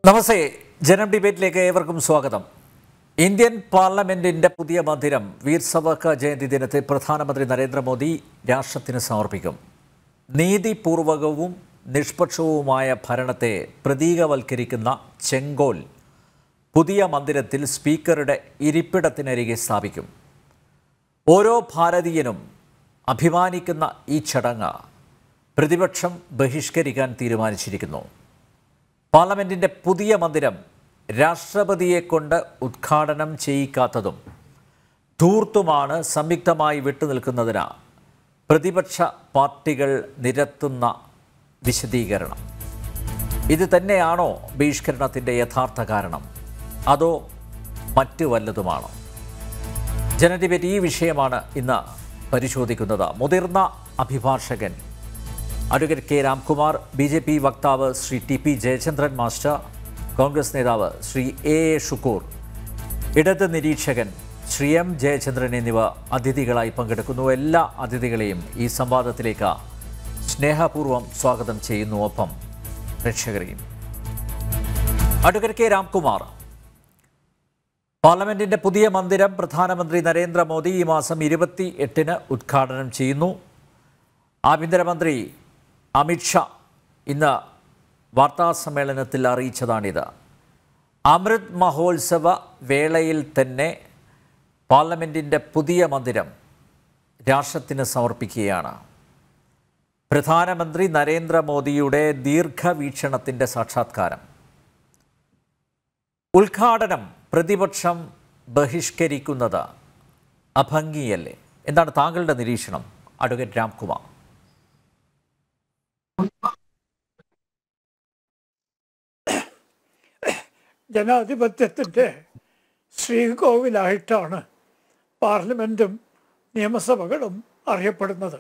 നമസ്തേ ജനം ഡിബേറ്റിലേക്ക് ഏവർക്കും സ്വാഗതം ഇന്ത്യൻ പാർലമെന്റിന്റെ പുതിയ മന്ദിരം വീർ സവർക്കർ ജയന്തി ദിനത്തിൽ പ്രധാനമന്ത്രി നരേന്ദ്രമോദി രാഷ്ട്രത്തിന് സമർപ്പിക്കും നീതിപൂർവകവും നിഷ്പക്ഷവുമായ ഭരണത്തെ പ്രതീകവൽക്കരിക്കുന്ന ചെങ്കോൽ പുതിയ മന്ദിരത്തിൽ സ്പീക്കറുടെ ഇരിപ്പിടത്തിനരികെ സ്ഥാപിക്കും ഓരോ ഭാരതീയനും അഭിമാനിക്കുന്ന ഈ ചടങ്ങ് പ്രതിപക്ഷം ബഹിഷ്കരിക്കാൻ തീരുമാനിച്ചിരിക്കുന്നു പാർലമെന്റിന്റെ പുതിയ മന്ദിരം രാഷ്ട്രപതിയെ കൊണ്ട് ഉദ്ഘാടനം ചെയ്യിക്കാത്തതും ധൂർത്തുമാണ് സംയുക്തമായി വിട്ടുനിൽക്കുന്നതിന് പ്രതിപക്ഷ പാർട്ടികൾ നിരത്തുന്ന വിശദീകരണം ഇത് തന്നെയാണോ ബഹിഷ്കരണത്തിൻ്റെ യഥാർത്ഥ കാരണം അതോ മറ്റു വല്ലതുമാണോ ജനഡിബേറ്റ് ഈ വിഷയമാണ് ഇന്ന് പരിശോധിക്കുന്നത് മുതിർന്ന അഭിഭാഷകൻ advocate K Ramkumar B J P വക്താവ് Shri T P Jayachandran master Congress നേതാവ് ശ്രീ എ എ ഷുക്കൂർ ഇടത് നിരീക്ഷകൻ ശ്രീ എം ജയചന്ദ്രൻ എന്നിവ അതിഥികളായി പങ്കെടുക്കുന്നു എല്ലാ അതിഥികളെയും ഈ സംവാദത്തിലേക്ക് സ്നേഹപൂർവ്വം സ്വാഗതം ചെയ്യുന്നു ഒപ്പം പ്രേക്ഷകരെയും അഡ്വക്കേറ്റ് കെ രാംകുമാർ പാർലമെന്റിന്റെ പുതിയ മന്ദിരം പ്രധാനമന്ത്രി നരേന്ദ്രമോദി ഈ മാസം ഇരുപത്തി എട്ടിന് ഉദ്ഘാടനം ചെയ്യുന്നു ആഭ്യന്തരമന്ത്രി അമിത്ഷാ ഇന്ന് വാർത്താസമ്മേളനത്തിൽ അറിയിച്ചതാണിത് അമൃത് മഹോത്സവ വേളയിൽ തന്നെ പാർലമെൻറ്റിൻ്റെ പുതിയ മന്ദിരം രാഷ്ട്രത്തിന് സമർപ്പിക്കുകയാണ് പ്രധാനമന്ത്രി നരേന്ദ്രമോദിയുടെ ദീർഘവീക്ഷണത്തിൻ്റെ സാക്ഷാത്കാരം ഉദ്ഘാടനം പ്രതിപക്ഷം ബഹിഷ്കരിക്കുന്നത് അഭംഗിയല്ലേ എന്താണ് താങ്കളുടെ നിരീക്ഷണം അഡ്വക്കേറ്റ് രാംകുമാർ ജനാധിപത്യത്തിൻ്റെ ശ്രീകോവിലായിട്ടാണ് പാർലമെൻറ്റും നിയമസഭകളും അറിയപ്പെടുന്നത്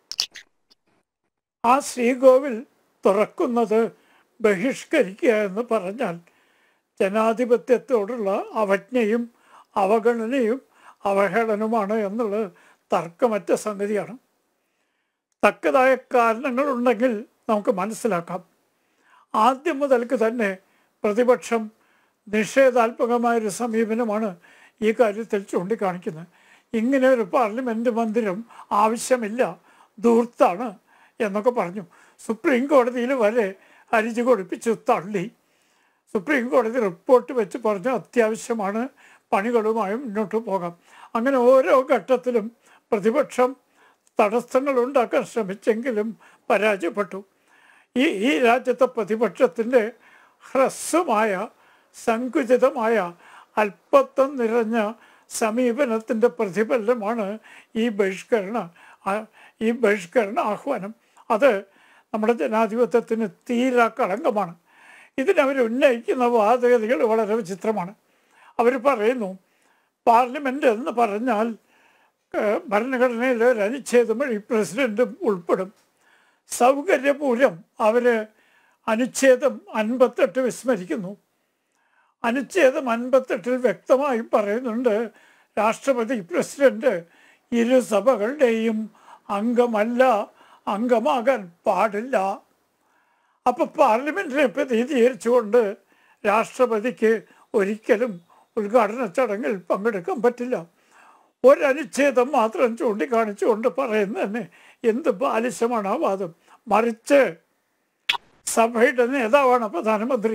ആ ശ്രീകോവിൽ തുറക്കുന്നത് ബഹിഷ്കരിക്കുക എന്ന് പറഞ്ഞാൽ ജനാധിപത്യത്തോടുള്ള അവജ്ഞയും അവഗണനയും അവഹേളനവുമാണ് എന്നുള്ളത് തർക്കമറ്റ സംഗതിയാണ് തക്കതായ കാരണങ്ങളുണ്ടെങ്കിൽ നമുക്ക് മനസ്സിലാക്കാം ആദ്യം മുതൽക്ക് തന്നെ പ്രതിപക്ഷം നിഷേധാത്മകമായൊരു സമീപനമാണ് ഈ കാര്യത്തിൽ ചൂണ്ടിക്കാണിക്കുന്നത് ഇങ്ങനെ ഒരു പാർലമെൻറ്റ് മന്ദിരം ആവശ്യമില്ല ദൂർത്താണ് എന്നൊക്കെ പറഞ്ഞു സുപ്രീം കോടതിയിൽ വരെ അരിച്ചു കൊടുപ്പിച്ചു തള്ളി സുപ്രീം കോടതി റിപ്പോർട്ട് വെച്ച് പറഞ്ഞു അത്യാവശ്യമാണ് പണികളുമായി മുന്നോട്ട് പോകാം അങ്ങനെ ഓരോ ഘട്ടത്തിലും പ്രതിപക്ഷം തടസ്സങ്ങൾ ഉണ്ടാക്കാൻ ശ്രമിച്ചെങ്കിലും പരാജയപ്പെട്ടു ഈ ഈ രാജ്യത്തെ പ്രതിപക്ഷത്തിൻ്റെ ഹ്രസ്വമായ സങ്കുചിതമായ അല്പത്വം നിറഞ്ഞ സമീപനത്തിൻ്റെ പ്രതിഫലനമാണ് ഈ ബഹിഷ്കരണ ആ- ഈ ബഹിഷ്കരണ ആഹ്വാനം അത് നമ്മുടെ ജനാധിപത്യത്തിന് തീരാ കളങ്കമാണ് ഇതിനവർ ഉന്നയിക്കുന്ന വാദഗതികൾ വളരെ വിചിത്രമാണ് അവർ പറയുന്നു പാർലമെൻറ്റ് എന്ന് പറഞ്ഞാൽ ഏഹ്, ഭരണഘടനയിലെ ഒരു അനുച്ഛേദം വഴി പ്രസിഡൻറ്റും ഉൾപ്പെടും സൗകര്യപൂർവ്വം അവർ അനുച്ഛേദം അൻപത്തെട്ട് വിസ്മരിക്കുന്നു അനുച്ഛേദം അൻപത്തെട്ടിൽ വ്യക്തമായി പറയുന്നുണ്ട് രാഷ്ട്രപതി പ്രസിഡന്റ് ഇരു സഭകളുടെയും അംഗമല്ല അംഗമാകാൻ പാടില്ല അപ്പോൾ പാർലമെന്റിനെ പ്രതിനിധീകരിച്ചുകൊണ്ട് രാഷ്ട്രപതിക്ക് ഒരിക്കലും ഉദ്ഘാടന ചടങ്ങിൽ പങ്കെടുക്കാൻ പറ്റില്ല ഒരനുച്ഛേദം മാത്രം ചൂണ്ടിക്കാണിച്ചുകൊണ്ട് പറയുന്നതന്നെ എന്ത് ബാലിശമാണ് ആ വാദം മറിച്ച് സഭയുടെ നേതാവാണ് പ്രധാനമന്ത്രി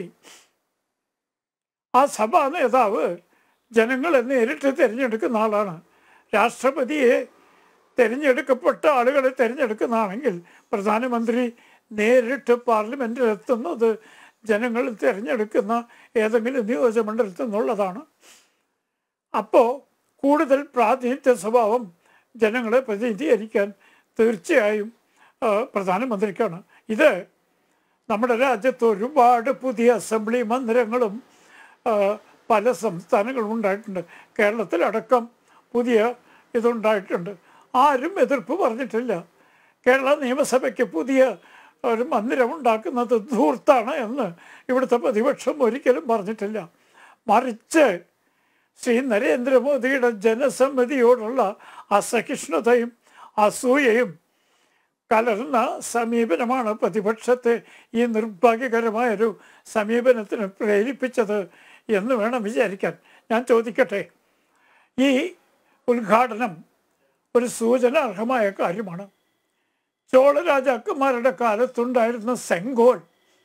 ആ സഭാ നേതാവ് ജനങ്ങളെ നേരിട്ട് തിരഞ്ഞെടുക്കുന്ന ആളാണ് രാഷ്ട്രപതിയെ തിരഞ്ഞെടുക്കപ്പെട്ട ആളുകളെ തിരഞ്ഞെടുക്കുന്നതാണെങ്കിൽ പ്രധാനമന്ത്രി നേരിട്ട് പാർലമെൻറ്റിൽ എത്തുന്നത് ജനങ്ങൾ തിരഞ്ഞെടുക്കുന്ന ഏതെങ്കിലും നിയോജകമണ്ഡലത്തിൽ നിന്നുള്ളതാണ് അപ്പോൾ കൂടുതൽ പ്രാതിനിധ്യ സ്വഭാവം ജനങ്ങളെ പ്രതിനിധീകരിക്കാൻ തീർച്ചയായും ആ, പ്രധാനമന്ത്രിക്കാണ് ഇത് നമ്മുടെ രാജ്യത്ത് ഒരുപാട് പുതിയ അസംബ്ലി മന്ദിരങ്ങളും ആ, പല സംസ്ഥാനങ്ങളും ഉണ്ടായിട്ടുണ്ട് കേരളത്തിലടക്കം പുതിയ ഇതുണ്ടായിട്ടുണ്ട് ആരും എതിർപ്പ് പറഞ്ഞിട്ടില്ല കേരള നിയമസഭയ്ക്ക് പുതിയ ഒരു മന്ദിരം ഉണ്ടാക്കുന്നത് ധൂർത്താണ് എന്ന് ഇവിടുത്തെ പ്രതിപക്ഷം ഒരിക്കലും പറഞ്ഞിട്ടില്ല മറിച്ച് ശ്രീ നരേന്ദ്രമോദിയുടെ ജനസമ്മതിയോടുള്ള അസഹിഷ്ണുതയും അസൂയയും കലർന്ന സമീപനമാണ് പ്രതിപക്ഷത്തെ ഈ നിർഭാഗ്യകരമായൊരു സമീപനത്തിന് പ്രേരിപ്പിച്ചത് എന്ന് വേണം വിചാരിക്കാൻ ഞാൻ ചോദിക്കട്ടെ ഈ ഉദ്ഘാടനം ഒരു സൂചനാർഹമായ കാര്യമാണ് ചോള രാജാക്കന്മാരുടെ കാലത്തുണ്ടായിരുന്ന സെങ്കോൽ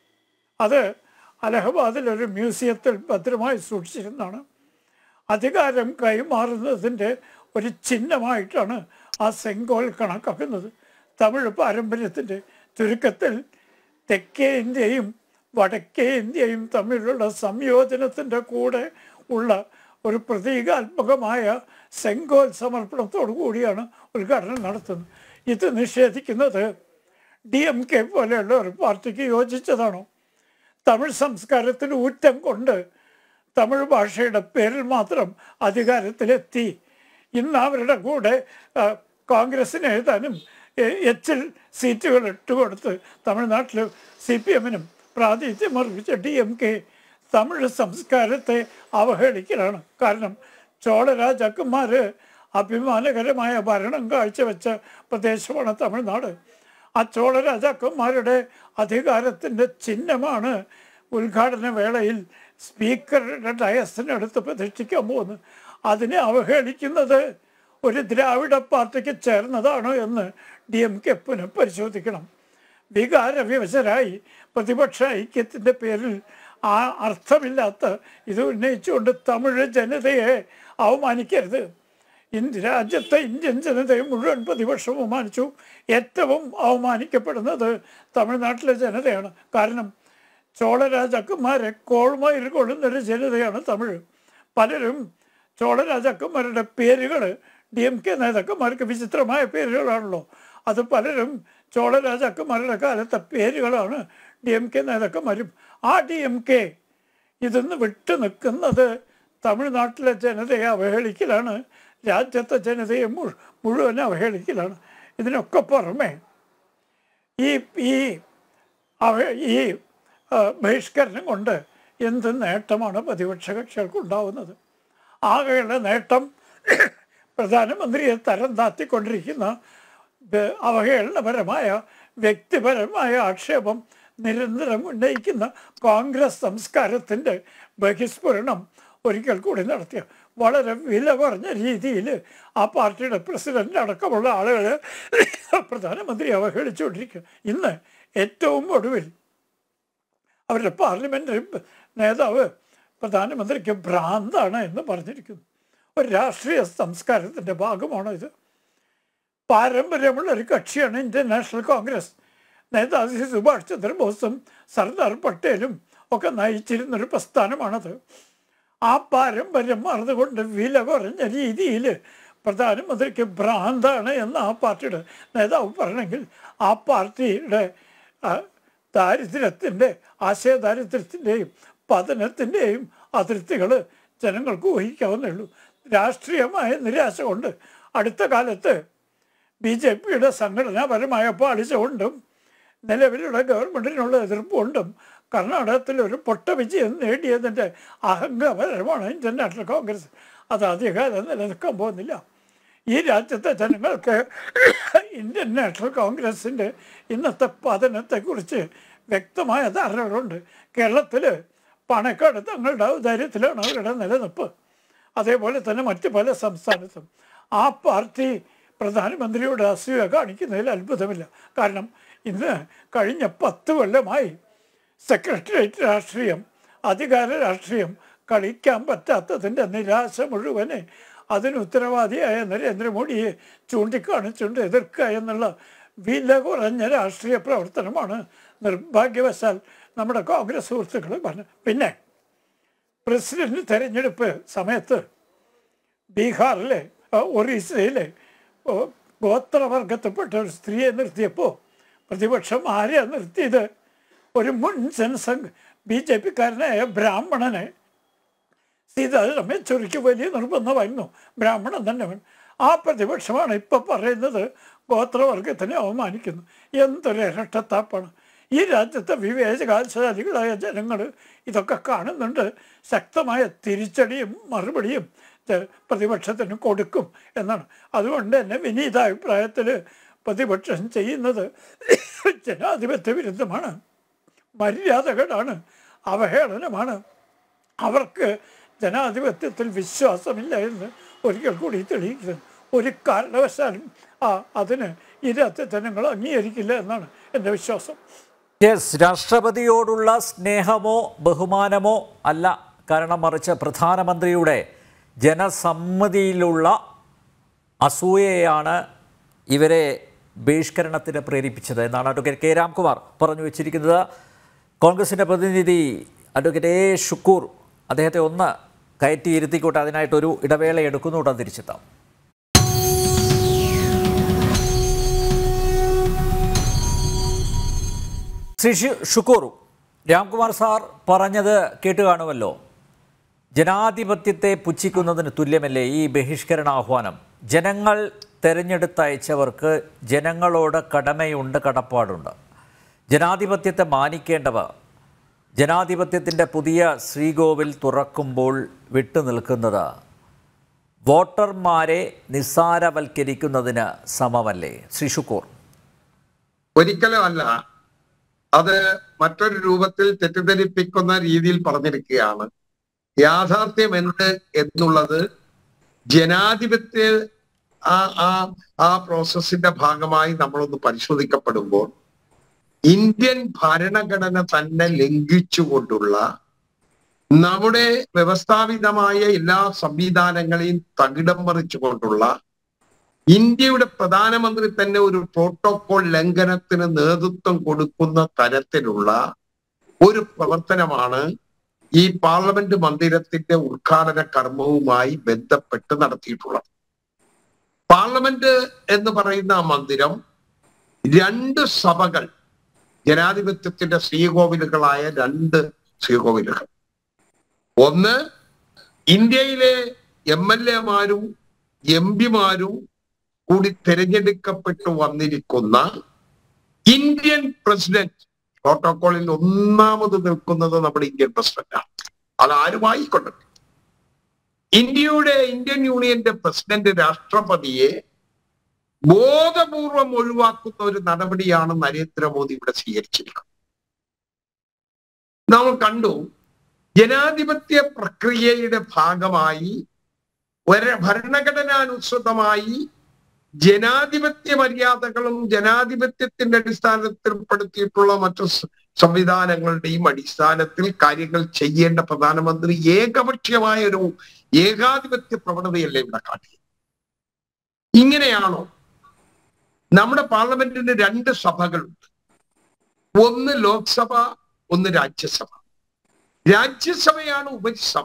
അത് അലഹബാദിൽ ഒരു മ്യൂസിയത്തിൽ ഭദ്രമായി സൂക്ഷിച്ചിരുന്നതാണ് അധികാരം കൈമാറുന്നതിൻ്റെ ഒരു ചിഹ്നമായിട്ടാണ് ആ സെങ്കോൽ കണക്കാക്കുന്നത് തമിഴ് പാരമ്പര്യത്തിൻ്റെ ചുരുക്കത്തിൽ തെക്കേ ഇന്ത്യയും വടക്കേ ഇന്ത്യയും തമ്മിലുള്ള സംയോജനത്തിൻ്റെ കൂടെ ഉള്ള ഒരു പ്രതീകാത്മകമായ സെങ്കോൽ സമർപ്പണത്തോടു കൂടിയാണ് ഉദ്ഘാടനം നടത്തുന്നത് ഇത് നിഷേധിക്കുന്നത് ഡി എം കെ പോലെയുള്ള ഒരു പാർട്ടിക്ക് യോജിച്ചതാണോ തമിഴ് സംസ്കാരത്തിന് ഊറ്റം കൊണ്ട് തമിഴ് ഭാഷയുടെ പേരിൽ മാത്രം അധികാരത്തിലെത്തി ഇന്ന് അവരുടെ കൂടെ ആ, കോൺഗ്രസിന് എഴുതാനും എ- എച്ചിൽ സീറ്റുകൾ ഇട്ടുകൊടുത്ത് തമിഴ്നാട്ടിൽ സി പി എമ്മിനും പ്രാതിനിധ്യം അർപ്പിച്ച ഡി എം കെ തമിഴ് സംസ്കാരത്തെ അവഹേളിക്കലാണ് കാരണം ചോള രാജാക്കന്മാർ അഭിമാനകരമായ ഭരണം കാഴ്ചവെച്ച പ്രദേശമാണ് തമിഴ്നാട് ആ ചോള രാജാക്കന്മാരുടെ അധികാരത്തിൻ്റെ ചിഹ്നമാണ് ഉദ്ഘാടന വേളയിൽ സ്പീക്കറുടെ ഡയസിനടുത്ത് പ്രതിഷ്ഠിക്കാൻ പോകുന്നത് അതിനെ അവഹേളിക്കുന്നത് ഒരു ദ്രാവിഡ പാർട്ടിക്ക് ചേർന്നതാണോ എന്ന് ഡി എം കെ പുനഃപരിശോധിക്കണം വികാരവിവശരായി പ്രതിപക്ഷ ഐക്യത്തിൻ്റെ പേരിൽ ആ അർത്ഥമില്ലാത്ത ഇത് ഉന്നയിച്ചുകൊണ്ട് തമിഴ് ജനതയെ അവമാനിക്കരുത് ഇന്ത്യ രാജ്യത്തെ ഇന്ത്യൻ ജനതയെ മുഴുവൻ പ്രതിപക്ഷം അവമാനിച്ചു ഏറ്റവും അവമാനിക്കപ്പെടുന്നത് തമിഴ്നാട്ടിലെ ജനതയാണ് കാരണം ചോള രാജാക്കന്മാരെ കോൾമയിൽ കൊള്ളുന്നൊരു ജനതയാണ് തമിഴ് പലരും ചോള രാജാക്കന്മാരുടെ പേരുകൾ ഡി എം കെ നേതാക്കന്മാർക്ക് വിചിത്രമായ പേരുകളാണല്ലോ അത് പലരും ചോള രാജാക്കന്മാരുടെ കാലത്തെ പേരുകളാണ് ഡി എം കെ നേതാക്കന്മാരും ആ ഡി എം കെ ഇതിന്ന് വിട്ടു നിൽക്കുന്നത് തമിഴ്നാട്ടിലെ ജനതയെ അവഹേളിക്കലാണ് രാജ്യത്തെ ജനതയെ മുഴു മുഴുവൻ അവഹേളിക്കലാണ് ഇതിനൊക്കെ പുറമെ ഈ ഈ അവ ഈ ആ, ബഹിഷ്കരണം കൊണ്ട് എന്ത് നേട്ടമാണ് പ്രതിപക്ഷ കക്ഷികൾക്ക് ഉണ്ടാവുന്നത് ആകെയുള്ള നേട്ടം പ്രധാനമന്ത്രിയെ തരം താത്തിക്കൊണ്ടിരിക്കുന്ന ബ- അവഹേളനപരമായ വ്യക്തിപരമായ ആക്ഷേപം നിരന്തരം ഉന്നയിക്കുന്ന കോൺഗ്രസ് സംസ്കാരത്തിൻ്റെ ബഹിസ്ഫുരണം ഒരിക്കൽ കൂടി നടത്തിയ വളരെ വില കുറഞ്ഞ രീതിയിൽ ആ പാർട്ടിയുടെ പ്രസിഡന്റ് അടക്കമുള്ള ആളുകൾ പ്രധാനമന്ത്രി അവഹേളിച്ചുകൊണ്ടിരിക്കുക ഇന്ന് ഏറ്റവും ഒടുവിൽ അവരുടെ പാർലമെൻ്ററി നേതാവ് പ്രധാനമന്ത്രിക്ക് ഭ്രാന്താണ് എന്ന് പറഞ്ഞിരിക്കുന്നു ഒരു രാഷ്ട്രീയ സംസ്കാരത്തിൻ്റെ ഭാഗമാണോ ഇത് പാരമ്പര്യമുള്ള ഒരു കക്ഷിയാണ് ഇന്ത്യൻ നാഷണൽ കോൺഗ്രസ് നേതാജി സുഭാഷ് ചന്ദ്രബോസും സർദാർ പട്ടേലും ഒക്കെ നയിച്ചിരുന്നൊരു പ്രസ്ഥാനമാണത് ആ പാരമ്പര്യം മറന്നുകൊണ്ട് വില കുറഞ്ഞ രീതിയിൽ പ്രധാനമന്ത്രിക്ക് ഭ്രാന്താണ് എന്ന് ആ പാർട്ടിയുടെ നേതാവ് പറഞ്ഞെങ്കിൽ ആ പാർട്ടിയുടെ ആ, ദാരിദ്ര്യത്തിൻ്റെ ആശയദാരിദ്ര്യത്തിൻ്റെയും പതനത്തിൻ്റെയും അതിർത്തികൾ ജനങ്ങൾക്ക് ഊഹിക്കാവുന്നേ ഉള്ളൂ രാഷ്ട്രീയമായ നിരാശ കൊണ്ട് അടുത്ത കാലത്ത് ബി ജെ പിയുടെ സംഘടനാപരമായ പാളിച്ച കൊണ്ടും നിലവിലുള്ള ഗവൺമെൻറ്റിനുള്ള എതിർപ്പുകൊണ്ടും കർണാടകത്തിൽ ഒരു പൊട്ട വിജയം നേടിയതിൻ്റെ അഹങ്കാരമാണ് ഇന്ത്യൻ നാഷണൽ കോൺഗ്രസ് അത് അധികാരം നിലനിൽക്കാൻ പോകുന്നില്ല ഈ രാജ്യത്തെ ജനങ്ങൾക്ക് ഇന്ത്യൻ നാഷണൽ കോൺഗ്രസിൻ്റെ ഇന്നത്തെ പതനത്തെക്കുറിച്ച് വ്യക്തമായ ധാരണകളുണ്ട് കേരളത്തിൽ പണക്കാട് തങ്ങളുടെ ഔദാര്യത്തിലാണ് അവരുടെ നിലനിൽപ്പ് അതേപോലെ തന്നെ മറ്റ് പല സംസ്ഥാനത്തും ആ പാർട്ടി പ്രധാനമന്ത്രിയോട് അസൂയ കാണിക്കുന്നതിൽ അത്ഭുതമില്ല കാരണം ഇന്ന് കഴിഞ്ഞ പത്ത് കൊല്ലമായി സെക്രട്ടേറിയറ്റ് രാഷ്ട്രീയം അധികാര രാഷ്ട്രീയം കളിക്കാൻ പറ്റാത്തതിൻ്റെ നിരാശ മുഴുവനെ അതിന് ഉത്തരവാദിയായ നരേന്ദ്രമോദിയെ ചൂണ്ടിക്കാണിച്ചുകൊണ്ട് എതിർക്കുക എന്നുള്ള വില കുറഞ്ഞ രാഷ്ട്രീയ പ്രവർത്തനമാണ് നിർഭാഗ്യവശാൽ നമ്മുടെ കോൺഗ്രസ് സുഹൃത്തുക്കൾ പറഞ്ഞു പിന്നെ പ്രസിഡന്റ് തെരഞ്ഞെടുപ്പ് സമയത്ത് ബീഹാറിലെ ആ, ഒറീസയിലെ ഓ, ഗോത്രവർഗത്തിൽപ്പെട്ട ഒരു സ്ത്രീയെ നിർത്തിയപ്പോൾ പ്രതിപക്ഷം ആരെയാ നിർത്തിയത് ഒരു മുൻ ജനസംഘ ബി ജെ പിക്കാരനായ ബ്രാഹ്മണനെ സീതാരാമേശ്വരിക്ക് വലിയ നിർബന്ധമായിരുന്നു ബ്രാഹ്മണൻ തന്നെ വേണം ആ പ്രതിപക്ഷമാണ് ഇപ്പം പറയുന്നത് ഗോത്രവർഗത്തിനെ അവമാനിക്കുന്നു എന്തൊരു ഇരട്ടത്താപ്പാണ് ഈ രാജ്യത്തെ വിവേചകാശാലികളായ ജനങ്ങൾ ഇതൊക്കെ കാണുന്നുണ്ട് ശക്തമായ തിരിച്ചടിയും മറുപടിയും ജ- പ്രതിപക്ഷത്തിന് കൊടുക്കും എന്നാണ് അതുകൊണ്ട് തന്നെ വിനീത അഭിപ്രായത്തിൽ പ്രതിപക്ഷം ചെയ്യുന്നത് ജനാധിപത്യ വിരുദ്ധമാണ് മര്യാദകളാണ് അവഹേളനമാണ് അവർക്ക് ജനാധിപത്യത്തിൽ വിശ്വാസമില്ല എന്ന് ഒരിക്കൽ കൂടി തെളിയിക്കുന്നത് ഒരു കാരണവശാലും ആ അതിന് ഈ രാജ്യജനങ്ങൾ അംഗീകരിക്കില്ല എന്നാണ് എൻ്റെ വിശ്വാസം യെസ് രാഷ്ട്രപതിയോടുള്ള സ്നേഹമോ ബഹുമാനമോ അല്ല കാരണം മറിച്ച് പ്രധാനമന്ത്രിയുടെ ജനസമ്മതിയിലുള്ള അസൂയയാണ് ഇവരെ ബഹിഷ്കരണത്തിന് പ്രേരിപ്പിച്ചത് എന്നാണ് അഡ്വക്കേറ്റ് കെ രാംകുമാർ പറഞ്ഞു വെച്ചിരിക്കുന്നത് കോൺഗ്രസിൻ്റെ പ്രതിനിധി അഡ്വക്കേറ്റ് എ ഷുക്കൂർ അദ്ദേഹത്തെ ഒന്ന് കയറ്റിയിരുത്തിക്കോട്ടെ അതിനായിട്ടൊരു ഇടവേള എടുക്കുന്നു ഉടൻ തിരിച്ചെത്താം ശ്രീ ഷു- ഷുക്കൂർ രാംകുമാർ സാർ പറഞ്ഞത് കേട്ട് കാണുമല്ലോ ജനാധിപത്യത്തെ പുച്ഛിക്കുന്നതിന് തുല്യമല്ലേ ഈ ബഹിഷ്കരണ ആഹ്വാനം ജനങ്ങൾ തെരഞ്ഞെടുത്തയച്ചവർക്ക് ജനങ്ങളോട് കടമയുണ്ട് കടപ്പാടുണ്ട് ജനാധിപത്യത്തെ മാനിക്കേണ്ടവർ ജനാധിപത്യത്തിൻ്റെ പുതിയ ശ്രീകോവിൽ തുറക്കുമ്പോൾ വിട്ടുനിൽക്കുന്നത് വോട്ടർമാരെ നിസ്സാരവൽക്കരിക്കുന്നതിന് സമമല്ലേ ശ്രീ ഷുക്കൂർ ഒരിക്കലും അല്ല അത് മറ്റൊരു രൂപത്തിൽ തെറ്റിദ്ധരിപ്പിക്കുന്ന രീതിയിൽ പറഞ്ഞിരിക്കുകയാണ് യാഥാർത്ഥ്യം എന്ത് എന്നുള്ളത് ജനാധിപത്യ ആ ആ ആ പ്രോസസ്സിന്റെ ഭാഗമായി നമ്മളൊന്ന് പരിശോധിക്കപ്പെടുമ്പോൾ ഇന്ത്യൻ ഭരണഘടന തന്നെ ലംഘിച്ചുകൊണ്ടുള്ള നമ്മുടെ വ്യവസ്ഥാപിതമായ എല്ലാ സംവിധാനങ്ങളെയും തകിടം മറിച്ചുകൊണ്ടുള്ള ഇന്ത്യയുടെ പ്രധാനമന്ത്രി തന്നെ ഒരു പ്രോട്ടോകോൾ ലംഘനത്തിന് നേതൃത്വം കൊടുക്കുന്ന തരത്തിലുള്ള ഒരു പ്രവർത്തനമാണ് ഈ പാർലമെന്റ് മന്ദിരത്തിന്റെ ഉദ്ഘാടന കർമ്മവുമായി ബന്ധപ്പെട്ട് നടത്തിയിട്ടുള്ളത് പാർലമെന്റ് എന്ന് പറയുന്ന ആ മന്ദിരം രണ്ട് സഭകൾ ജനാധിപത്യത്തിന്റെ ശ്രീകോവിലുകളായ രണ്ട് ശ്രീകോവിലുകൾ ഒന്ന് ഇന്ത്യയിലെ എം എൽ എമാരും എം പിമാരും കൂടി തിരഞ്ഞെടുക്കപ്പെട്ടു വന്നിരിക്കുന്ന ഇന്ത്യൻ പ്രസിഡന്റ് പ്രോട്ടോകോളിൽ ഒന്നാമത് നിൽക്കുന്നത് നമ്മുടെ ഇന്ത്യൻ പ്രസിഡന്റാണ് അത് ആരുമായിക്കൊള്ളട്ടെ ഇന്ത്യയുടെ ഇന്ത്യൻ യൂണിയന്റെ പ്രസിഡന്റ് രാഷ്ട്രപതിയെ ബോധപൂർവം ഒഴിവാക്കുന്ന ഒരു നടപടിയാണ് നരേന്ദ്രമോദി ഇവിടെ സ്വീകരിച്ചിരിക്കുന്നത് നമ്മൾ കണ്ടു ജനാധിപത്യ പ്രക്രിയയുടെ ഭാഗമായി ഒരു ഭരണഘടനാനുസൃതമായി ജനാധിപത്യ മര്യാദകളും ജനാധിപത്യത്തിന്റെ അടിസ്ഥാനത്തിൽപ്പെടുത്തിയിട്ടുള്ള മറ്റു സ- സംവിധാനങ്ങളുടെയും അടിസ്ഥാനത്തിൽ കാര്യങ്ങൾ ചെയ്യേണ്ട പ്രധാനമന്ത്രി ഏകപക്ഷീയമായ ഒരു ഏകാധിപത്യ പ്രവണതയല്ലേ ഇവിടെ കാട്ടി ഇങ്ങനെയാണോ നമ്മുടെ പാർലമെന്റിന് രണ്ട് സഭകളുണ്ട് ഒന്ന് ലോക്സഭ ഒന്ന് രാജ്യസഭ രാജ്യസഭയാണ് ഉപരിസഭ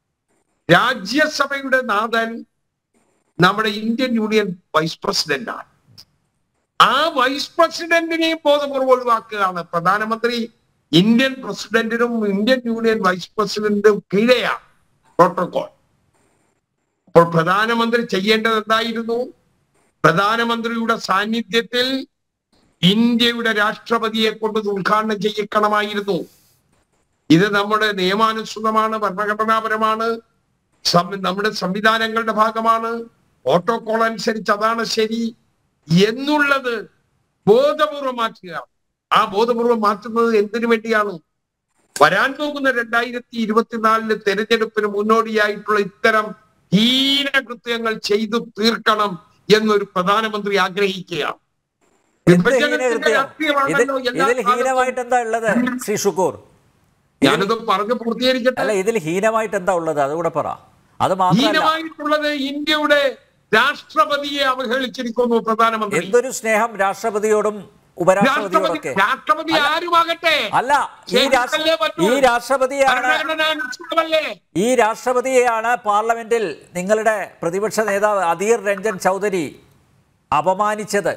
രാജ്യസഭയുടെ നാഥൻ നമ്മുടെ ഇന്ത്യൻ യൂണിയൻ വൈസ് പ്രസിഡന്റാണ് ആ വൈസ് പ്രസിഡന്റിനെയും ബോധപൂർവ്വം ഒഴിവാക്കുകയാണ് പ്രധാനമന്ത്രി ഇന്ത്യൻ പ്രസിഡന്റിനും ഇന്ത്യൻ യൂണിയൻ വൈസ് പ്രസിഡന്റിനും കീഴെയാണ് പ്രോട്ടോകോൾ അപ്പോൾ പ്രധാനമന്ത്രി ചെയ്യേണ്ടത് എന്തായിരുന്നു പ്രധാനമന്ത്രിയുടെ സാന്നിധ്യത്തിൽ ഇന്ത്യയുടെ രാഷ്ട്രപതിയെ കൊണ്ട് ഇത് ഉദ്ഘാടനം ചെയ്യിക്കണമായിരുന്നു ഇത് നമ്മുടെ നിയമാനുസൃതമാണ് ഭരണഘടനാപരമാണ് സം- നമ്മുടെ സംവിധാനങ്ങളുടെ ഭാഗമാണ് പ്രോട്ടോകോൾ അനുസരിച്ച് അതാണ് ശരി എന്നുള്ളത് ബോധപൂർവം മാറ്റുക ആ ബോധപൂർവം മാറ്റുന്നത് എന്തിനു വേണ്ടിയാണ് വരാൻ പോകുന്ന രണ്ടായിരത്തി ഇരുപത്തിനാലില് തെരഞ്ഞെടുപ്പിന് മുന്നോടിയായിട്ടുള്ള ഇത്തരം ഹീനകൃത്യങ്ങൾ ചെയ്തു തീർക്കണം എന്നൊരു പ്രധാനമന്ത്രി ആഗ്രഹിക്കുകയാണ് എന്ത് വിഭജനത്തിന്റെ ഹീനകൃത്യം ഇതിൽ രാഷ്ട്രീയമാണല്ലോ എല്ലാ ഇതിൽ കാലത്തും. ഹീനമായിട്ട് എന്താ ഉള്ളത് ശ്രീ ഷുക്കൂർ ഞാനിത് പറഞ്ഞു പൂർത്തീകരിക്കട്ടെ അല്ല ഇതിൽ ഹീനമായിട്ട് എന്താ ഉള്ളത് അതുകൂടെ പറ അത് മാത്രമല്ല ഹീനമായിട്ടുള്ളത് ഇന്ത്യയുടെ രാഷ്ട്രപതിയെ അവഹേളിച്ചിരിക്കുന്നു പ്രധാനമന്ത്രി എന്തൊരു സ്നേഹം രാഷ്ട്രപതിയോടും രാഷ്ട്രപതി ഉപരാഷ്ട്രപതിയോടൊക്കെ രാഷ്ട്രപതി ആരുമാകട്ടെ അല്ല ഈ രാഷ്ട്ര ശരിയല്ലേ പറ്റൂ? ഈ രാഷ്ട്രപതിയാണ് ഭരണഘടനാനുസൃതമല്ലേ ഈ രാഷ്ട്രപതിയെയാണ് പാർലമെന്റിൽ നിങ്ങളുടെ പ്രതിപക്ഷ നേതാവ് അധീർ രഞ്ജൻ ചൗധരി അപമാനിച്ചത്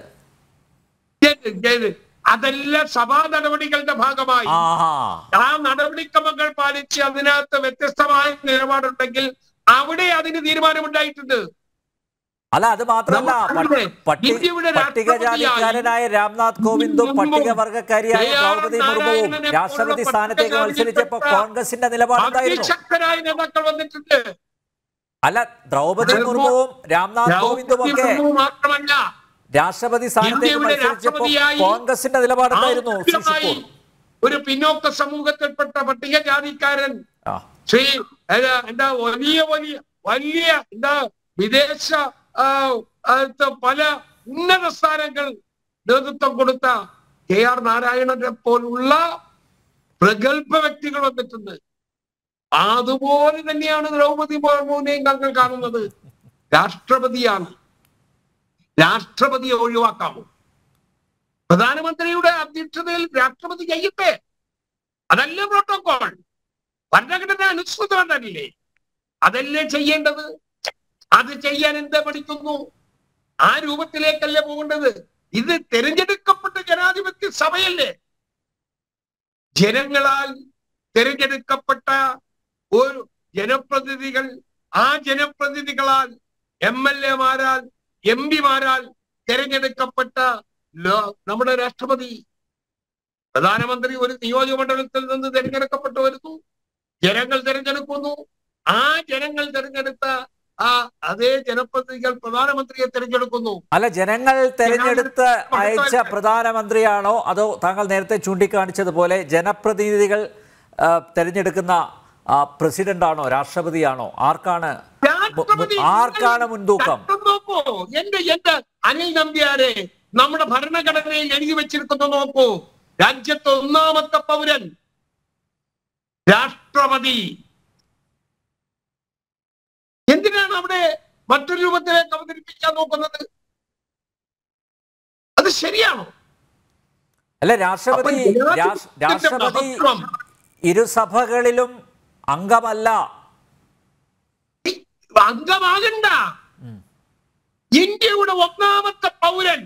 ഏത് ഏത് അതെല്ലാം സഭാ നടപടികളുടെ ഭാഗമായി ആഹാ ആ നടപടിക്രമങ്ങൾ പാലിച്ച് അതിനകത്ത് വ്യത്യസ്തമായ നിലപാടുണ്ടെങ്കിൽ അവിടെ അതിന് തീരുമാനമുണ്ടായിട്ടുണ്ട് അല്ല അത് മാത്രമല്ല നമ്മുടെ പ- പട്ടി- ഇന്ത്യയുടെ പട്ടികജാതിക്കാരനായ രാംനാഥ് കോവിന്ദും പട്ടികവർഗക്കാരിയായ ജെ ആർ ദ്രൗപദി മുർമുവും നാരായണനെ രാഷ്ട്രപതി പോലുള്ള സ്ഥാനത്തേക്ക് മത്സരിച്ചപ്പോ പട്ടികജാതിപ്പെട്ട കോൺഗ്രസിന്റെ നിലപാട് എന്തായിരുന്നു അതിശക്തരായ നേതാക്കൾ വന്നിട്ടുണ്ട് അല്ല ദ്രൗപദി മുർമുവും രാംനാഥ് കോവിന്ദും ദ്രൗപദി ഒക്കെ മുർമു മാത്രമല്ല രാഷ്ട്രപതി സ്ഥാനത്തേക്ക് ഇന്ത്യയുടെ മത്സരിച്ചപ്പോൾ രാഷ്ട്രപതിയായി കോൺഗ്രസിന്റെ നിലപാടെന്തായിരുന്നു ശ്രീ ആദ്യമായി ഷുക്കൂർ ഒരു പിന്നോക്ക സമൂഹത്തിൽപ്പെട്ട പട്ടികജാതിക്കാരൻ ആ ശ്രീ ഏതാ, എന്താ വലിയ വലിയ വലിയ എന്താ വിദേശ ആ, ആ, പല ഉന്നത സ്ഥാനങ്ങൾ നേതൃത്വം കൊടുത്ത കെ ആർ നാരായണനെ പോലുള്ള പ്രഗത്ഭ വ്യക്തികൾ വന്നിട്ടുണ്ട് അതുപോലെ തന്നെയാണ് ദ്രൗപതി മുർമുവിനെയും ഞങ്ങൾ കാണുന്നത് രാഷ്ട്രപതിയാണ് രാഷ്ട്രപതിയെ ഒഴിവാക്കാമോ പ്രധാനമന്ത്രിയുടെ അധ്യക്ഷതയിൽ രാഷ്ട്രപതി ചെയ്യട്ടെ അതല്ലേ പ്രോട്ടോകോൾ ഭരണഘടന അനുസൃതമല്ലേ അതല്ലേ ചെയ്യേണ്ടത് അത് ചെയ്യാൻ എന്താ പഠിക്കുന്നു ആ രൂപത്തിലേക്കല്ലേ പോകേണ്ടത് ഇത് തിരഞ്ഞെടുക്കപ്പെട്ട ജനാധിപത്യ സഭയല്ലേ ജനങ്ങളാൽ തിരഞ്ഞെടുക്കപ്പെട്ട ഒരു ജനപ്രതിനിധികൾ ആ ജനപ്രതിനിധികളാൽ എം എൽ എമാരാൽ എം പിമാരാൽ തിരഞ്ഞെടുക്കപ്പെട്ട ലോ- നമ്മുടെ രാഷ്ട്രപതി പ്രധാനമന്ത്രി ഒരു നിയോജക മണ്ഡലത്തിൽ നിന്ന് തിരഞ്ഞെടുക്കപ്പെട്ടു വരുന്നു ജനങ്ങൾ തിരഞ്ഞെടുക്കുന്നു ആ ജനങ്ങൾ തിരഞ്ഞെടുത്ത ആ അതേ ജനപ്രതിനിധികൾ പ്രധാനമന്ത്രിയെ തിരഞ്ഞെടുക്കുന്നു അല്ല ജനങ്ങൾ തെരഞ്ഞെടുത്ത് ജനങ്ങൾ അയച്ച മഹത്വം- പ്രധാനമന്ത്രിയാണോ അതോ താങ്കൾ നേരത്തെ ചൂണ്ടിക്കാണിച്ചതുപോലെ ജനപ്രതിനിധികൾ ആ, തെരഞ്ഞെടുക്കുന്ന പ്രസിഡന്റ് ആണോ രാഷ്ട്രപതിയാണോ ആർക്കാണ് മു- രാഷ്ട്രപതി മു- ആർക്കാണ് മുൻതൂക്കം ചട്ടം നോക്കൂ എന്റെ എന്റെ അനിൽ നമ്പ്യാരെ നമ്മുടെ ഭരണഘടനയിൽ എഴുതി വെച്ചിരിക്കുന്നു നോക്കൂ രാജ്യത്തെ ഒന്നാമത്തെ പൗരൻ രാഷ്ട്രപതി എന്തിനാണ് അവിടെ മറ്റൊരു രൂപത്തിലേക്ക് അവതരിപ്പിക്കാൻ നോക്കുന്നത് അത് ശരിയാണോ അല്ല രാഷ്ട്രപതി അപ്പോൾ രാഷ്- ജനാധിപത്യത്തിന്റെ രാഷ്ട്രപതി മഹത്വം ഇരുസഭകളിലും അംഗമല്ല ഈ അംഗമാകണ്ട ഇന്ത്യയുടെ ഒന്നാമത്തെ പൗരൻ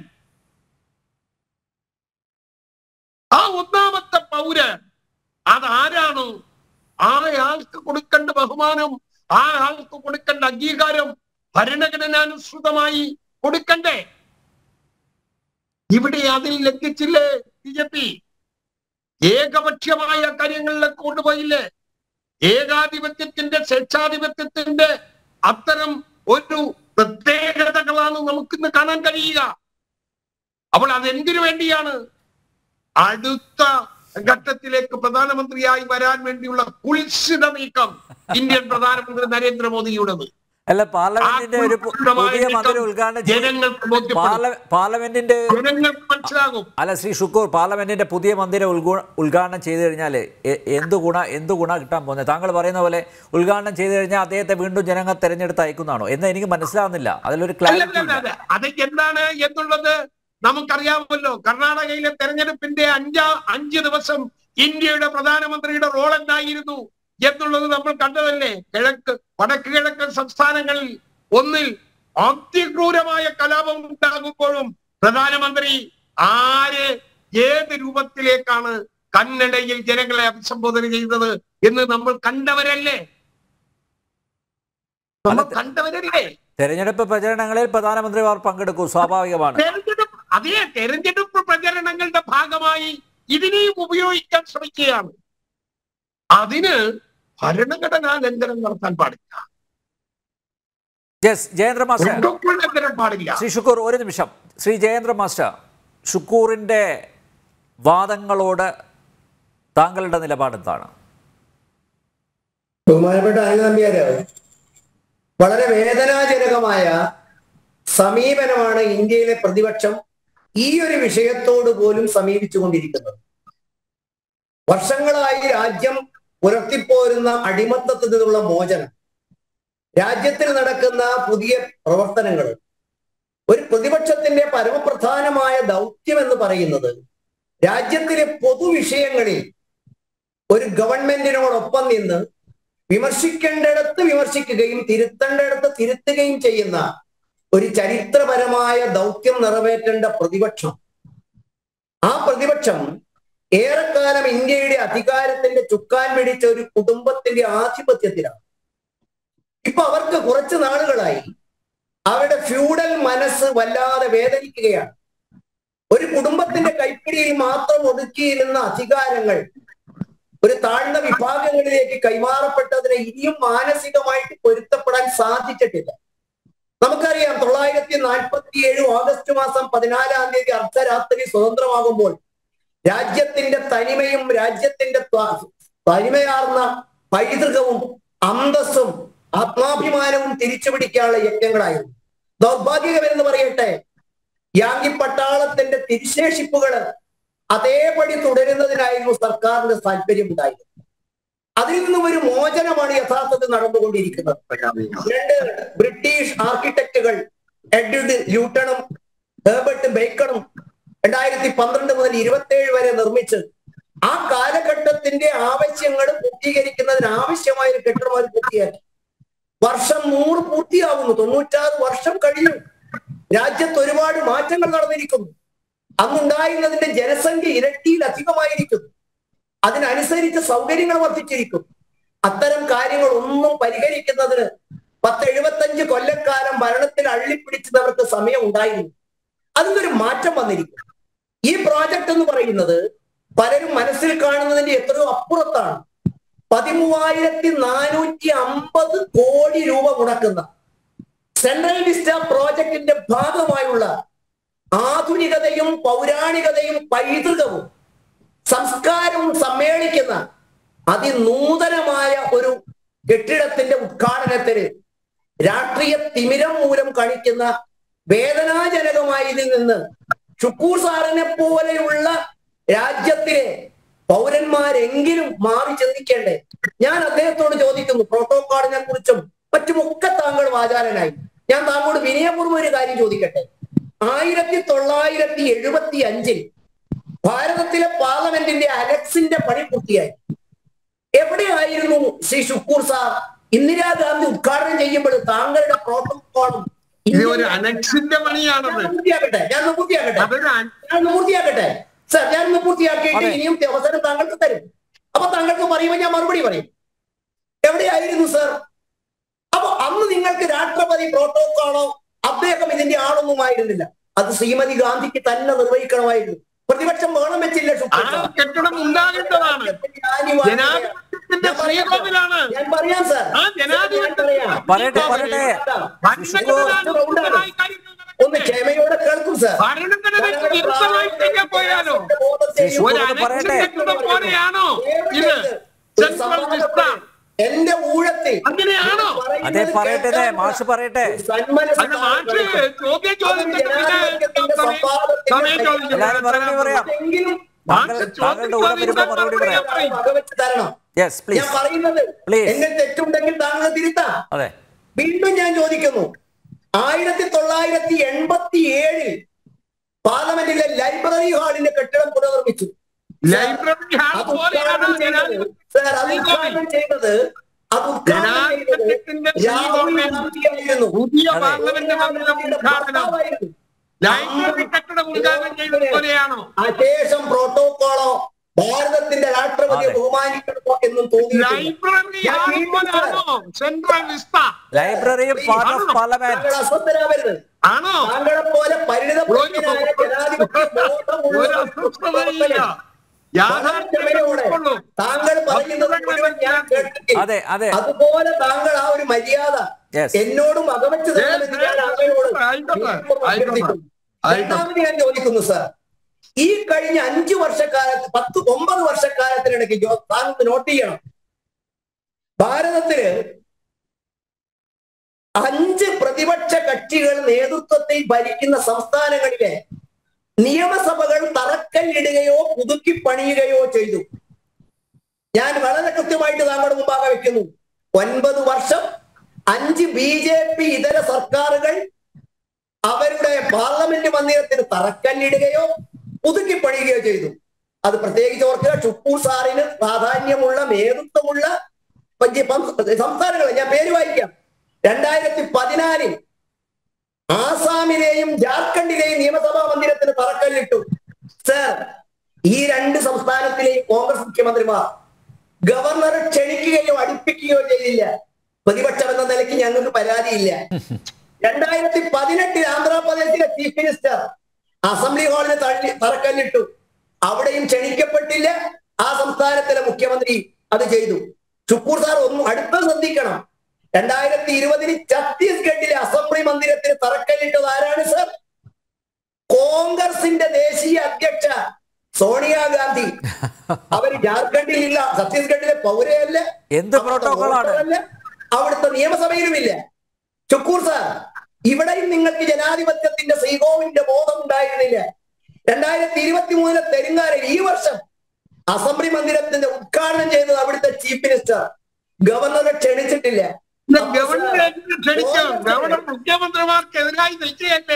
ആ ഒന്നാമത്തെ പൗരൻ അതാരാണ് ആ ആൾക്ക് കൊടുക്കേണ്ട ബഹുമാനം ആ ആൾക്ക് കൊടുക്കേണ്ട അംഗീകാരം ഭരണഘടനാനുസൃതമായി കൊടുക്കണ്ടേ ഇവിടെ അതിൽ ലംഘിച്ചില്ലേ ബി ജെ പി ഏകപക്ഷീയമായ കാര്യങ്ങളിലേക്ക് കൊണ്ടുപോയില്ലേ ഏകാധിപത്യത്തിന്റെ സ്വേച്ഛാധിപത്യത്തിന്റെ അത്തരം ഒരു പ്രത്യേകതകളാണ് നമുക്കിന്ന് കാണാൻ കഴിയുക അപ്പോൾ അതെന്തിനു വേണ്ടിയാണ് അടുത്ത ഘട്ടത്തിലേക്ക് പ്രധാനമന്ത്രിയായി വരാൻ വേണ്ടിയുള്ള കുൽസിത നീക്കം ഇന്ത്യൻ പ്രധാനമന്ത്രി നരേന്ദ്രമോദിയുടേത് അല്ല പാർലമെന്റിന്റെ ഒരു പു- പുതിയ മന്ദിരം ഉദ്ഘാടനം ചെയ്ത് ജനങ്ങൾക്ക് ബോധ്യപ്പെടും പാർല- പാർലമെന്റിന്റെ ജനങ്ങൾക്ക് മനസ്സിലാകും അല്ല ശ്രീ ഷുക്കൂർ പാർലമെന്റിന്റെ പുതിയ മന്ദിരം ഉദ്ഘാ- ഉദ്ഘാടനം ചെയ്തു കഴിഞ്ഞാൽ എന്ത് ഗുണ എന്ത് ഗുണ കിട്ടാൻ പോകുന്നത് താങ്കൾ പറയുന്ന പോലെ ഉദ്ഘാടനം ചെയ്തു കഴിഞ്ഞാൽ അദ്ദേഹത്തെ വീണ്ടും ജനങ്ങൾ തെരഞ്ഞെടുത്ത് അയക്കുന്നതാണോ എന്ന് എനിക്ക് മനസ്സിലാവുന്നില്ല അതിലൊരു അല്ല, ക്ലാരിറ്റി അല്ല, അല്ല. അത് എന്താണ് എന്നുള്ളത് നമുക്കറിയാമല്ലോ കർണാടകയിലെ തെരഞ്ഞെടുപ്പിന്റെ അഞ്ചാ അഞ്ച് ദിവസം ഇന്ത്യയുടെ പ്രധാനമന്ത്രിയുടെ റോൾ എന്തായിരുന്നു എന്നുള്ളത് നമ്മൾ കണ്ടതല്ലേ കിഴക്ക് വടക്ക് കിഴക്കൻ സംസ്ഥാനങ്ങളിൽ ഒന്നിൽ അതിക്രൂരമായ കലാപം ഉണ്ടാകുമ്പോഴും പ്രധാനമന്ത്രി ആര് ഏത് രൂപത്തിലേക്കാണ് കന്നഡയിൽ ജനങ്ങളെ അഭിസംബോധന ചെയ്തത് എന്ന് നമ്മൾ കണ്ടവരല്ലേ നമ്മൾ കണ്ടവരല്ലേ തെരഞ്ഞെടുപ്പ് പ്രചരണങ്ങളിൽ പ്രധാനമന്ത്രിമാർ പങ്കെടുക്കും സ്വാഭാവികമാണ് തെരഞ്ഞെടുപ്പ് അതേ തെരഞ്ഞെടുപ്പ് പ്രചരണങ്ങളുടെ ഭാഗമായി ഇതിനെയും ഉപയോഗിക്കാൻ ശ്രമിക്കുകയാണ് അതിന് ഭരണഘടനാ ലംഘനം നടത്താൻ പാടില്ല യെസ് ജയേന്ദ്ര മാസ്റ്റർ പ്രോട്ടോകോൾ ലംഘനം പാടില്ല ശ്രീ ഷുക്കൂർ ഒരു നിമിഷം ശ്രീ ജയേന്ദ്ര മാസ്റ്റർ ഷുക്കൂറിന്റെ വാദങ്ങളോട് താങ്കളുടെ നിലപാട് എന്താണ് ബഹുമാനപ്പെട്ട അനിൽ നമ്പ്യാര് വളരെ വേദനാജനകമായ സമീപനമാണ് ഇന്ത്യയിലെ പ്രതിപക്ഷം ഈ ഒരു വിഷയത്തോട് പോലും സമീപിച്ചുകൊണ്ടിരിക്കുന്നത് വർഷങ്ങളായി രാജ്യം പുലർത്തിപ്പോരുന്ന അടിമത്തത്തിൽ നിന്നുള്ള മോചനം രാജ്യത്തിൽ നടക്കുന്ന പുതിയ പ്രവർത്തനങ്ങൾ ഒരു പ്രതിപക്ഷത്തിന്റെ പരമപ്രധാനമായ ദൗത്യം എന്ന് പറയുന്നത് രാജ്യത്തിലെ പൊതുവിഷയങ്ങളിൽ ഒരു ഗവൺമെന്റിനോടൊപ്പം നിന്ന് വിമർശിക്കേണ്ടിടത്ത് വിമർശിക്കുകയും തിരുത്തേണ്ടിടത്ത് തിരുത്തുകയും ചെയ്യുന്ന ഒരു ചരിത്രപരമായ ദൗത്യം നിറവേറ്റേണ്ട പ്രതിപക്ഷം ആ പ്രതിപക്ഷം ഏറെക്കാലം ഇന്ത്യയുടെ അധികാരത്തിന്റെ ചുക്കാൻ പിടിച്ച ഒരു കുടുംബത്തിന്റെ ആധിപത്യത്തിലാണ് ഇപ്പൊ അവർക്ക് കുറച്ച് നാളുകളായി അവരുടെ ഫ്യൂഡൽ മനസ്സ് വല്ലാതെ വേദനിക്കുകയാണ് ഒരു കുടുംബത്തിന്റെ കൈപ്പിടിയിൽ മാത്രം ഒതുക്കിയിരുന്ന അധികാരങ്ങൾ ഒരു താഴ്ന്ന വിഭാഗങ്ങളിലേക്ക് കൈമാറപ്പെട്ടതിനെ ഇനിയും മാനസികമായിട്ട് പൊരുത്തപ്പെടാൻ സാധിച്ചിട്ടില്ല നമുക്കറിയാം തൊള്ളായിരത്തി നാൽപ്പത്തി ഏഴ് ഓഗസ്റ്റ് മാസം പതിനാലാം തീയതി അർദ്ധരാത്രി സ്വതന്ത്രമാകുമ്പോൾ രാജ്യത്തിന്റെ തനിമയും രാജ്യത്തിന്റെ ത്വ- തനിമയാർന്ന പൈതൃകവും അന്തസ്സും ആത്മാഭിമാനവും തിരിച്ചു പിടിക്കാനുള്ള യജ്ഞങ്ങളായിരുന്നു ദൗർഭാഗ്യകമെന്ന് പറയട്ടെ യാങ്കി പട്ടാളത്തിന്റെ തിരിശേഷിപ്പുകൾ അതേപടി തുടരുന്നതിനായിരുന്നു സർക്കാരിന്റെ താല്പര്യം ഉണ്ടായിരുന്നത് അതിൽ നിന്നും ഒരു മോചനമാണ് യഥാർത്ഥത്തിൽ നടന്നുകൊണ്ടിരിക്കുന്നത് രണ്ട് ബ്രിട്ടീഷ് ആർക്കിടെക്റ്റുകൾ എഡ്വിഡ് ല്യൂട്ടണും ഹേബർട്ട് ബേക്കണും രണ്ടായിരത്തി പന്ത്രണ്ട് മുതൽ ഇരുപത്തേഴ് വരെ നിർമ്മിച്ച് ആ കാലഘട്ടത്തിന്റെ ആവശ്യങ്ങൾ പൂർത്തീകരിക്കുന്നതിന് ആവശ്യമായ ഒരു കെട്ടിടം അവർ പൂർത്തിയാക്കി വർഷം നൂറ് പൂർത്തിയാവുന്നു തൊണ്ണൂറ്റാറ് വർഷം കഴിഞ്ഞു രാജ്യത്ത് ഒരുപാട് മാറ്റങ്ങൾ നടന്നിരിക്കുന്നു അന്നുണ്ടായിരുന്നതിന്റെ ജനസംഖ്യ ഇരട്ടിയിലധികമായിരിക്കുന്നു അതിനനുസരിച്ച് സൗകര്യങ്ങൾ വർദ്ധിച്ചിരിക്കും അത്തരം കാര്യങ്ങൾ ഒന്നും പരിഹരിക്കുന്നതിന് പത്ത് എഴുപത്തഞ്ച് കൊല്ലക്കാലം ഭരണത്തിൽ അള്ളിപ്പിടിച്ചവർക്ക് സമയം ഉണ്ടായിരുന്നു അതിനൊരു മാറ്റം വന്നിരിക്കും ഈ പ്രോജക്റ്റ് എന്ന് പറയുന്നത് പലരും മനസ്സിൽ കാണുന്നതിന്റെ എത്രയോ അപ്പുറത്താണ് പതിമൂവായിരത്തി നാനൂറ്റി അമ്പത് കോടി രൂപ മുടക്കുന്ന സെൻട്രൽ വിസ്റ്റ പ്രോജക്റ്റിന്റെ ഭാഗമായുള്ള ആധുനികതയും പൗരാണികതയും പൈതൃകവും സംസ്കാരവും സമ്മേളിക്കുന്ന അതിനൂതനമായ ഒരു കെട്ടിടത്തിന്റെ ഉദ്ഘാടനത്തിന് രാഷ്ട്രീയ തിമിരം മൂലം കാണിക്കുന്ന വേദനാജനകമായ ഇതിൽ നിന്ന് ഷുക്കൂർ സാറിനെ പോലെയുള്ള രാജ്യത്തിലെ പൗരന്മാരെങ്കിലും മാറി ചിന്തിക്കേണ്ടേ ഞാൻ അദ്ദേഹത്തോട് ചോദിക്കുന്നു പ്രോട്ടോകോളിനെ കുറിച്ചും മറ്റുമൊക്കെ താങ്കൾ വാചാലനായി ഞാൻ താങ്കളോട് വിനയപൂർവ്വം ഒരു കാര്യം ചോദിക്കട്ടെ ആയിരത്തി തൊള്ളായിരത്തി എഴുപത്തി അഞ്ചിൽ ഭാരതത്തിലെ പാർലമെന്റിന്റെ അലക്സിന്റെ പണി പൂർത്തിയായി എവിടെയായിരുന്നു ശ്രീ ഷുക്കൂർ സാർ ഇന്ദിരാഗാന്ധി ഉദ്ഘാടനം ചെയ്യുമ്പോൾ താങ്കളുടെ പ്രോട്ടോകോളും ഇത് ഒരു അനക്സിന്റെ പണിയാണത് ഞാൻ പൂർത്തിയാക്കട്ടെ ഞാൻ ഒന്ന് പൂർത്തിയാക്കട്ടെ അതൊരു അന- ഞാൻ ഒന്ന് പൂർത്തിയാക്കട്ടെ സർ ഞാൻ ഒന്ന് പൂർത്തിയാക്കിയിട്ട് അതെ. ഇനിയും അവസരം താങ്കൾക്ക് തരും അപ്പൊ താങ്കൾക്ക് പറയുമ്പോൾ ഞാൻ മറുപടി പറയും എവിടെയായിരുന്നു സർ അപ്പൊ അന്ന് നിങ്ങൾക്ക് രാഷ്ട്രപതി പ്രോട്ടോകോളോ അദ്ദേഹം ഇതിന്റെ ആളൊന്നും ആയിരുന്നില്ല അത് ശ്രീമതി ഗാന്ധിക്ക് തന്നെ നിർവഹിക്കണമായിരുന്നു പ്രതിപക്ഷം വേണം വെച്ചില്ല ആ ഷുക്കൂർ സാർ. കെട്ടിടം ഉണ്ടാകേണ്ടതാണ് ജനാധിപത്യത്തിന്റെ ഞാൻ പറയാം, സർ. ശ്രീകോവിലാണ് ഞാൻ പറയാം സാർ ആ ജനാധിപത്യത്തിന്റെ ഞാൻ പറയാം. പറയട്ടെ പറയട്ടെ ഭരണഘടനാനുസൃതമായ കാര്യങ്ങൾ ഒന്ന് ക്ഷമയോടെ കേൾക്കും സാർ ഭരണഘടനയ്ക്ക് വിരുദ്ധമായി ചെയ്യാൻ പോയാലോ ശിശു ഒരു ഒന്ന് പറയട്ടെ. അനക്ഷൻ കെട്ടിടം പോലെയാണോ ഇത് സെൻട്രൽ വിസ്ത എന്റെ ഊഴത്തിൽ അങ്ങനെയാണോ അതെ പറയട്ടെ മാഷ് പറയട്ടെ അല്ല മാഷ് ചോദ്യം ചോദിച്ചിട്ട് പിന്നെ സമയം- സമയം ചോദിച്ചു എല്ലാവരും മറുപടി പറയാം താങ്കൾ മാഷ് താങ്കളുടെ കൂടെ വരുമ്പോൾ മറുപടി പറയാം വകവെച്ച് തരണം യെസ് ഞാൻ പ്ലീസ് പറയുന്നത് Please. എന്നെ തെറ്റുണ്ടെങ്കിൽ താങ്കൾ തിരുത്താം അതെ വീണ്ടും ഞാൻ ചോദിക്കുന്നു ആയിരത്തി തൊള്ളായിരത്തി എൺപത്തി ഏഴിൽ പാർലമെന്റിലെ ലൈബ്രറി ഹാളിന്റെ കെട്ടിടം പുനർനിർമ്മിച്ചു ലൈബ്രറി ഹാൾ അത് പോലെയാണ് ഉദ്ഘാടനം ചെയ്തത് സാർ അത് ഉദ്ഘാടനം ചെയ്തത് അത് ഉദ്ഘാടനം ചെയ്തത് ജനാധിപത്യത്തിന്റെ രാഹുൽ ശ്രീകോവിൽ ഗാന്ധിയായിരുന്നു പുതിയ അതെ. പാർലമെന്റ് മന്ദിരം ഉദ്ഘാടനം ഭർത്താവായിരുന്നു. ലൈബ്രറി കെട്ടിടം ഉദ്ഘാടനം ചെയ്തത് പോലെയാണോ അശേഷം പ്രോട്ടോകോളോ ഭാരതത്തിന്റെ രാഷ്ട്രപതിയെ അതെ. ബഹുമാനിക്കണമോ എന്നും തോന്നിയിട്ടില്ല ലൈബ്രറി ഞാൻ ഹാൾ വീണ്ടും പോലെയാണോ സെൻട്രൽ വിസ്ത ലൈബ്രറിയും പാർട്ട് ഓഫ് പാർലമെന്റ് താങ്കൾ അസ്വസ്ഥരാവരുത് ആണോ താങ്കളെ പോലെ പരിണിതപ്രജ്ഞനായ ജനാധിപത്യ ബോധമുള്ള ഒരു അസ്വസ്ഥതയില്ല ക്ഷമയോടെ യാഥാർത്ഥ്യം താങ്കൾ പറയുന്നത് മുഴുവൻ ഞാൻ കേട്ടിട്ടില്ല അതെ അതെ അതുപോലെ താങ്കൾ ആ ഒരു മര്യാദ Yes. എന്നോടും അകമച്ച് തരണമെന്ന് ഞാൻ അങ്ങയോട് ആയിക്കോട്ടെ, വിനയപൂർവ്വം ആയിക്കോട്ടെ. അഭ്യർത്ഥിക്കുന്നു. രണ്ടാമത് ഞാൻ ചോദിക്കുന്നു സാർ ഈ കഴിഞ്ഞ അഞ്ചു വർഷക്കാലത്ത് പത്ത് ഒമ്പത് വർഷക്കാലത്തിനിടയ്ക്ക് ജോ- താങ്കൾ നോട്ട് ചെയ്യണം ഭാരതത്തില് അഞ്ച് പ്രതിപക്ഷ കക്ഷികൾ നേതൃത്വത്തിൽ ഭരിക്കുന്ന സംസ്ഥാനങ്ങളിലെ നിയമസഭകൾ തറക്കല്ലിടുകയോ പുതുക്കി പണിയുകയോ ചെയ്തു ഞാൻ വളരെ കൃത്യമായിട്ട് താങ്കളുടെ മുമ്പാകെ വെക്കുന്നു ഒൻപത് വർഷം അഞ്ച് ബി ജെ പി ഇതര സർക്കാരുകൾ അവരുടെ പാർലമെന്റ് മന്ദിരത്തിന് തറക്കല്ലിടുകയോ പുതുക്കി പണിയുകയോ ചെയ്തു അത് പ്രത്യേകിച്ച് ഓർക്കുക ഷുക്കൂർ സാറിന് പ്രാധാന്യമുള്ള നേതൃത്വമുള്ള പഞ്ച- പം- സംസ്ഥാനങ്ങൾ ഞാൻ പേര് വായിക്കാം രണ്ടായിരത്തി പതിനാലിൽ ആസാമിലെയും ജാർഖണ്ഡിലെയും നിയമസഭാ മന്ദിരത്തിന് തറക്കല്ലിട്ടു സർ ഈ രണ്ട് സംസ്ഥാനത്തിലെയും കോൺഗ്രസ് മുഖ്യമന്ത്രിമാർ ഗവർണറെ ക്ഷണിക്കുകയോ അടുപ്പിക്കുകയോ ചെയ്തില്ല പ്രതിപക്ഷം എന്ന നിലയ്ക്ക് ഞങ്ങൾക്ക് പരാതിയില്ല രണ്ടായിരത്തി പതിനെട്ടിൽ ആന്ധ്രാപ്രദേശിലെ ചീഫ് മിനിസ്റ്റർ അസംബ്ലി ഹാളിന് തള്ളി തറക്കല്ലിട്ടു അവിടെയും ക്ഷണിക്കപ്പെട്ടില്ല ആ സംസ്ഥാനത്തിലെ മുഖ്യമന്ത്രി അത് ചെയ്തു ഷുക്കൂർ സാർ ഒന്നും അടുത്ത ശ്രദ്ധിക്കണം രണ്ടായിരത്തി ഇരുപതിന് ഛത്തീസ്ഗഡിലെ അസംബ്ലി മന്ദിരത്തിന് തറക്കല്ലിട്ടത് ആരാണ് സർ കോൺഗ്രസിന്റെ ദേശീയ അധ്യക്ഷ സോണിയാഗാന്ധി അവര് ജാർഖണ്ഡിൽ ഇല്ല ഛത്തീസ്ഗഡിലെ പൗരയല്ല എന്ത് പ്രോട്ടോക്കോളാണ്? വോട്ടറല്ല, അവിടുത്തെ നിയമസഭയിലുമില്ല ചുക്കൂർ സാർ ഇവിടെയും നിങ്ങൾക്ക് ജനാധിപത്യത്തിന്റെ ശ്രീകോവിന്റെ ബോധം ഉണ്ടായിരുന്നില്ല രണ്ടായിരത്തി ഇരുപത്തി മൂന്നിലെ തെലുങ്കാനയിൽ ഈ വർഷം അസംബ്ലി മന്ദിരത്തിന്റെ ഉദ്ഘാടനം ചെയ്തത് അവിടുത്തെ ചീഫ് മിനിസ്റ്റർ ഗവർണറെ ക്ഷണിച്ചിട്ടില്ല ഇത് ഗവർണർ എന്തിനു ക്ഷണിക്കണം ഗവർണർ മുഖ്യമന്ത്രിമാർക്കെതിരായി നിൽക്കുകയല്ലേ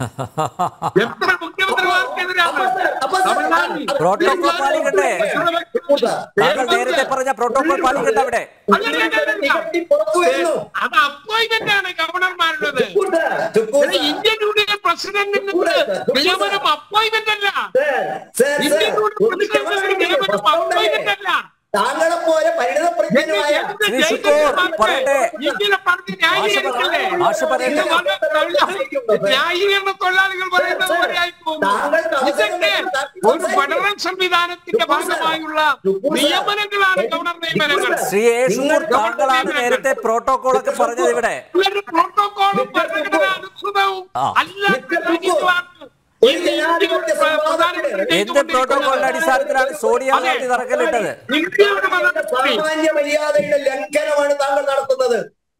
എത്ര മുഖ്യമന്ത്രിമാർക്കെതിരാണ് അപ്പൊ സർ, തമിഴ്നാട്ടിൽ അപ്പൊ പ്രോട്ടോകോൾ പാലിക്കട്ടെ? ചുക്കൂർ സാർ, താങ്കൾ നേരത്തെ പറഞ്ഞ പ്രോട്ടോകോൾ പാലിക്കട്ടെ അവിടെ നികത്തി പുറത്തു വരുന്നു അത് അപ്പോയിന്റ്മെന്റ് ആണ് ഗവർണർമാരുടേത് ചുക്കൂർ സാർ, ചുക്കൂർ ഇത് സാർ. ഇന്ത്യൻ യൂണിയൻ പ്രസിഡന്റിൽ നിന്ന് നിയമനം അപ്പോയിന്റ്മെന്റ് അല്ല sir, sir, Indian sir, union ഒന്ന് ക്ഷമ പ്രസിഡന്റിന് കാണിക്കൂ. നിയമനം അപ്പോയിന്റ്മെന്റ് അല്ല താങ്കളെ പോലെ പരിണതപ്രജ്ഞനായ ശ്രീ ശുക്കൂർ, പറയട്ടെ. ഇന്ത്യയിലെ പറഞ്ഞ് ന്യായീകരിക്കല്ലേ ആശ പറയട്ടെ. ഇത് വളരെ തൊഴിലാളി- ന്യായീകരണ തൊഴിലാളികൾ പറയുന്നത് പോലെയായി പോകുന്നു താങ്കൾക്ക് അവസരം ഇതൊക്കെ നൽകുന്ന ഒരു ഫെഡറൽ സംവിധാനത്തിന്റെ ഭാഗമായുള്ള നിയമനങ്ങളാണ് ഗവർണർ നിയമനങ്ങൾ ശ്രീ എ ഷുക്കൂർ താങ്കളാണ് നേരത്തെ പ്രോട്ടോകോൾ ഒക്കെ പറഞ്ഞത് ഇവിടെ ഇവരുടെ പ്രോട്ടോകോളും ഭരണഘടനാ അനുസൃതവും ആ. അല്ലാത്ത രാജ്യത്തുമാണ് ഒരു ജനാധിപത്യ പ്രധാനമന്ത്രി എന്ത് പ്രോട്ടോകോളിന്റെ അടിസ്ഥാനത്തിലാണ് സോണിയാഗാന്ധി തറക്കല്ലിട്ടത് ഇന്ത്യയുടെ പ്രധാനമന്ത്രി സാമാന്യ മര്യാദയുടെ ലംഘനമാണ് താങ്കൾ നടത്തുന്നത്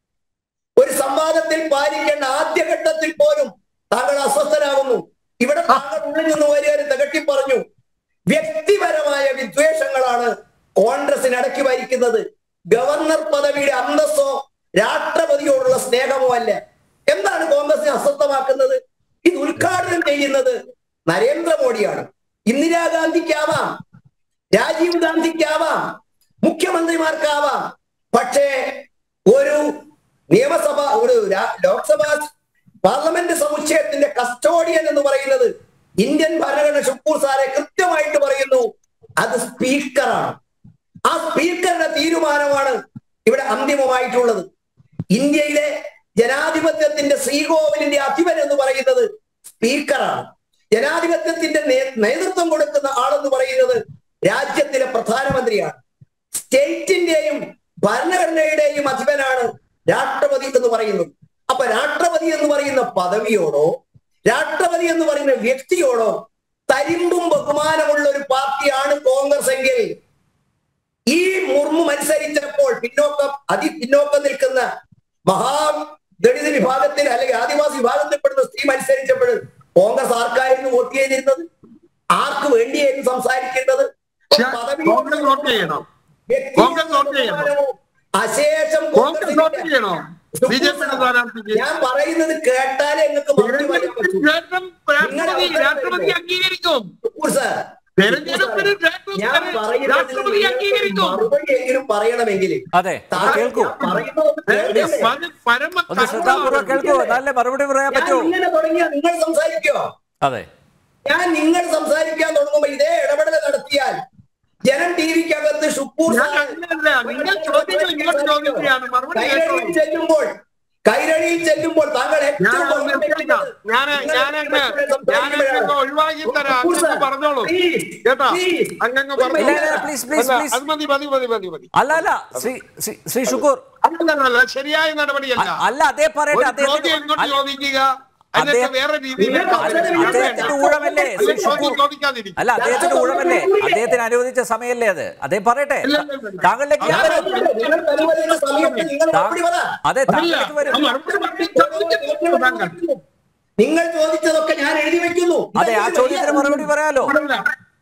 ഒരു സംവാദത്തിൽ പാലിക്കേണ്ട ആദ്യഘട്ടത്തിൽ പോലും താങ്കൾ അസ്വസ്ഥനാകുന്നു ഇവിടെ താങ്കൾ ഉള്ളിൽ നിന്ന് വരികയും തികട്ടി പറഞ്ഞു വ്യക്തിപരമായ വിദ്വേഷങ്ങളാണ് കോൺഗ്രസിന് അടക്കി ഭരിക്കുന്നത് ഗവർണർ പദവിയുടെ അന്തസ്സോ രാഷ്ട്രപതിയോടുള്ള സ്നേഹമോ അല്ല എന്താണ് കോൺഗ്രസിനെ അസ്വസ്ഥമാക്കുന്നത് ഇത് ഉദ്ഘാടനം ചെയ്യുന്നത് നരേന്ദ്രമോദിയാണ് ഇന്ദിരാഗാന്ധിക്കാവാം രാജീവ് ഗാന്ധിക്കാവാം മുഖ്യമന്ത്രിമാർക്കാവാം പക്ഷേ ഒരു നിയമസഭ ഒരു രാ- ലോക്സഭാ പാർലമെന്റ് സമുച്ചയത്തിന്റെ കസ്റ്റോഡിയൻ എന്ന് പറയുന്നത് ഇന്ത്യൻ ഭരണഘടന ഷുക്കൂർ സാറെ കൃത്യമായിട്ട് പറയുന്നു അത് സ്പീക്കറാണ് ആ സ്പീക്കറുടെ തീരുമാനമാണ് ഇവിടെ അന്തിമമായിട്ടുള്ളത് ഇന്ത്യയിലെ ജനാധിപത്യത്തിന്റെ ശ്രീകോവിലിന്റെ അധിപൻ എന്ന് പറയുന്നത് സ്പീക്കറാണ് ജനാധിപത്യത്തിന്റെ നേ- നേതൃത്വം കൊടുക്കുന്ന ആളെന്ന് പറയുന്നത് രാജ്യത്തിലെ പ്രധാനമന്ത്രിയാണ് സ്റ്റേറ്റിന്റെയും ഭരണഘടനയുടെയും അധിപനാണ് രാഷ്ട്രപതി എന്ന് പറയുന്നത് അപ്പൊ രാഷ്ട്രപതി എന്ന് പറയുന്ന പദവിയോടോ രാഷ്ട്രപതി എന്ന് പറയുന്ന വ്യക്തിയോടോ തരിമ്പും ബഹുമാനമുള്ള ഒരു പാർട്ടിയാണ് കോൺഗ്രസ് എങ്കിൽ ഈ മുർമു മത്സരിച്ചപ്പോൾ പിന്നോക്കം അതി പിന്നോക്കം നിൽക്കുന്ന മഹാ ദളിത് വിഭാഗത്തിൽ അല്ലെങ്കിൽ ആദിവാസി വിഭാഗത്തിൽപ്പെടുന്ന സ്ത്രീ മത്സരിച്ചപ്പോൾ കോൺഗ്രസ് ആർക്കായിരുന്നു വോട്ട് ചെയ്തിരുന്നത് ആർക്ക് വേണ്ടിയായിരുന്നു സംസാരിക്കേണ്ടത് പദവി കോൺഗ്രസ് വോട്ട് ചെയ്യണം വ്യക്തി കോൺഗ്രസ് വോട്ട് ചെയ്യണം. അശേഷം കോൺഗ്രസ് വോട്ട് ചെയ്യണോ ബി ജെ പിയുടെ സ്ഥാനാർത്ഥിക്ക് ഞാൻ പറയുന്നത് കേട്ടാലേ നിങ്ങൾക്ക് മറുപടി പറയാൻ പറ്റൂ ശേഷം രാഷ്ട്രപതി രാഷ്ട്രപതി അംഗീകരിക്കും ഷുക്കൂർ സാർ തെരഞ്ഞെടുപ്പിന് ശേഷം ഞാൻ രാഷ്ട്രപതി പറയുന്നത് അംഗീകരിക്കും മറുപടിയെങ്കിലും പറയണമെങ്കിൽ അതെ ഒന്ന് കേൾക്കൂ ഏ, പര- പരമ ഒന്ന് ശ്രദ്ധാപൂർവ്വം കേൾക്കൂ എന്നാലേ മറുപടി പറയാൻ ഞാൻ പറ്റൂ ഇങ്ങനെ തുടങ്ങിയാൽ നിങ്ങൾ സംസാരിക്കോ അതെ ഞാൻ നിങ്ങൾ സംസാരിക്കാൻ തുടങ്ങുമ്പോ ഇതേ ഇടപെടൽ നടത്തിയാൽ ജനം ടി വിക്കകത്ത് ഷുക്കൂർ ഞാൻ സാർ അങ്ങനെയല്ല നിങ്ങൾ ചോദ്യങ്ങൾ ഇങ്ങോട്ട് ചോദിക്കുകയാണ് മറുപടി കേട്ടോ കൈരളിയിൽ ചെല്ലുമ്പോൾ കൈരളിയിൽ ചെല്ലുമ്പോൾ താങ്കൾ ഞാൻ ഏറ്റവും അങ്ങ് നിർത്തിക്കാം. ഞാന് ഞാനങ്ങ് ഞാനങ്ങ് ഒഴിവാക്കി തരാം അങ്ങ് പറഞ്ഞോളൂ കേട്ടോ അങ്ങങ്ങ് ഇല്ല, ഇല്ല, പറഞ്ഞോളൂ please, please, അല്ല, please. അത് മതി മതി മതി മതി മതി അല്ല അല്ല ശ്രീ ശ്രീ- ശ്രീ ഷുക്കൂർ അങ്ങനല്ല ശരിയായ നടപടിയല്ല അ- അല്ല അതേ പറയട്ടെ ഒരു ചോദ്യം അദ്ദേഹത്തിന് ഇങ്ങോട്ട് അല്ല, ചോദിക്കുക എന്നിട്ട് അദ്ദേഹം- വേറെ രീതിയിൽ നിങ്ങൾ ചോദിക്കുക. അദ്ദേഹത്തിന്റെ ഊഴമല്ലേ ശ്രീ അല്ലെങ്കിൽ ചോദ്യം ഷുക്കൂർ ചോദിക്കാതിരിക്കും അല്ല അദ്ദേഹത്തിന്റെ ഊഴമല്ലേ അദ്ദേഹത്തിന് അനുവദിച്ച സമയമല്ലേ അത് അദ്ദേഹം പറയട്ടെ ഇല്ല, ഇല്ല, ഇല്ല. താങ്കളിലേക്ക് ഞാൻ വരും നിങ്ങൾ അനുവദിക്കുന്ന സമയത്ത് നിങ്ങൾ താ- മറുപടി പറ അതെ അതില്ല താങ്കളിലേക്ക് വരും ആ മറുപടി പറഞ്ഞ് ചോദിക്കുന്നു താങ്കൾ നിങ്ങൾ ചോദിച്ചതൊക്കെ ഞാൻ എഴുതി വെക്കുന്നു അതെ ആ ചോദ്യത്തിന് മറുപടി പറയാലോ ഇല്ല.